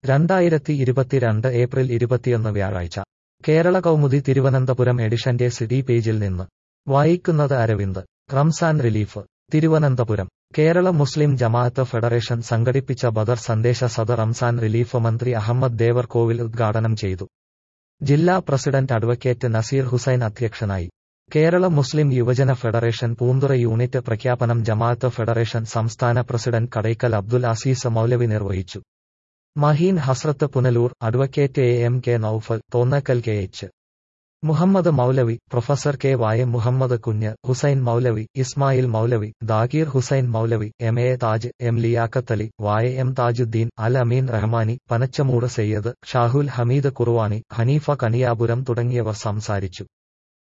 രണ്ടായിരത്തി ഇരുപത്തിരണ്ട് ഏപ്രിൽ ഇരുപത്തിയൊന്ന് വ്യാഴാഴ്ച കേരള കൗമുദി തിരുവനന്തപുരം എഡിഷന്റെ സിഡി പേജിൽ നിന്ന് വായിക്കുന്നത് Aravind Ramzan relief Thiruvananthapuram Kerala Muslim Jamaath federation സംഘടിപ്പിച്ച ബദർ സന്ദേശ സദ റംസാൻ റിലീഫ് മന്ത്രി അഹമ്മദ് ദേവർകോവിൽ ഉദ്ഘാടനം ചെയ്തു ജില്ലാ പ്രസിഡന്റ് അഡ്വക്കേറ്റ് നസീർ ഹുസൈൻ അധ്യക്ഷനായി കേരള മുസ്ലിം യുവജന ഫെഡറേഷൻ പൂന്തുറ യൂണിറ്റ് പ്രഖ്യാപനം ജമാഅത്ത് ഫെഡറേഷൻ സംസ്ഥാന പ്രസിഡന്റ് കടയ്ക്കൽ അബ്ദുൽ അസീസ് മൗലവി നിർവഹിച്ചു Maheen Hazrath Punalur advocate A M K Noufal Thonnakkal K H Muhammad Moulavi professor K Y Muhammad Kunju Hussain Moulavi Ismail Moulavi Dageer Hussain Moulavi M A Taj M Liyakathali Y M Thajudheen അൽ അമീൻ റഹ്മാനി പനച്ചമൂട് സയ്യദ് ഷാഹുൽ ഹമീദ് കുറുവാണി ഹനീഫ കണിയാപുരം തുടങ്ങിയവർ സംസാരിച്ചു